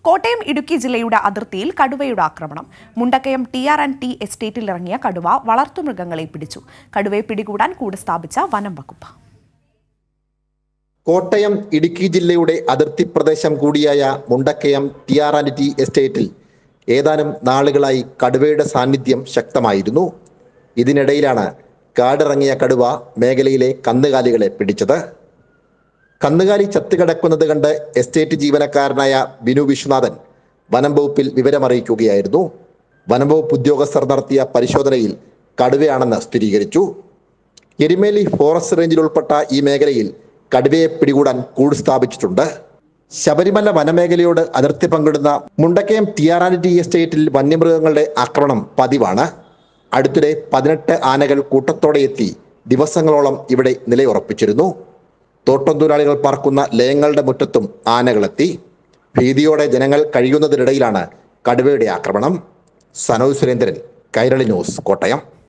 കോട്ടയം ഇടുക്കി ജില്ലയുടെ അതിർത്തിയിൽ കടുവയുടെ ആക്രമണം Mundakayam T R and T എസ്റ്റേറ്റിൽ ഇറങ്ങിയ കടുവ വളർത്തുമൃഗങ്ങളെ പിടിച്ചു കടുവയെ പിടികൂടാൻ കൂട് സ്ഥാപിച്ച വനം വകുപ്പ് കോട്ടയം ഇടുക്കി ജില്ലയുടെ അതിർത്തി പ്രദേശം കൂടിയായ Mundakayam T R and T എസ്റ്റേറ്റിൽ ഏതാനും നാളുകളായി കടുവയുടെ സാന്നിധ്യം ശക്തമായിരുന്നു ഇതിനിടയിലാണ് കാടിറങ്ങിയ കടുവ മേഖലയിലെ കന്നുകാലികളെ പിടിച്ചത് കന്നുകാലി ചത്തുകിടക്കുന്നത് കണ്ട് എസ്റ്റേറ്റ് ജീവനക്കാരനായ ബിനു വിശ്വനാഥൻ വനം വകുപ്പിൽ വിവരമറിയിക്കുകയായിരുന്നു വനം വകുപ്പ് ഉദ്യോഗസ്ഥർ നടത്തിയ പരിശോധനയിൽ കടുവയാണെന്ന് സ്ഥിരീകരിച്ചു എരുമേലി ഫോറസ്റ്റ് റേഞ്ചിൽ ഉൾപ്പെട്ട ഈ മേഖലയിൽ കടുവയെ പിടികൂടാൻ കൂട് സ്ഥാപിച്ചിട്ടുണ്ട് ശബരിമല വനമേഖലയോട് അതിർത്തി പങ്കിടുന്ന മുണ്ടക്കയം ടി എസ്റ്റേറ്റിൽ വന്യമൃഗങ്ങളുടെ ആക്രമണം പതിവാണ് അടുത്തിടെ പതിനെട്ട് ആനകൾ കൂട്ടത്തോടെ എത്തി ദിവസങ്ങളോളം ഇവിടെ നിലയുറപ്പിച്ചിരുന്നു തോട്ടം തൊഴിലാളികൾ പാർക്കുന്ന ലയങ്ങളുടെ മുറ്റത്തും ആനകളെത്തി ഭീതിയോടെ ജനങ്ങൾ കഴിയുന്നതിനിടയിലാണ് കടുവയുടെ ആക്രമണം സനോജ് സുരേന്ദ്രൻ കൈരളി ന്യൂസ് കോട്ടയം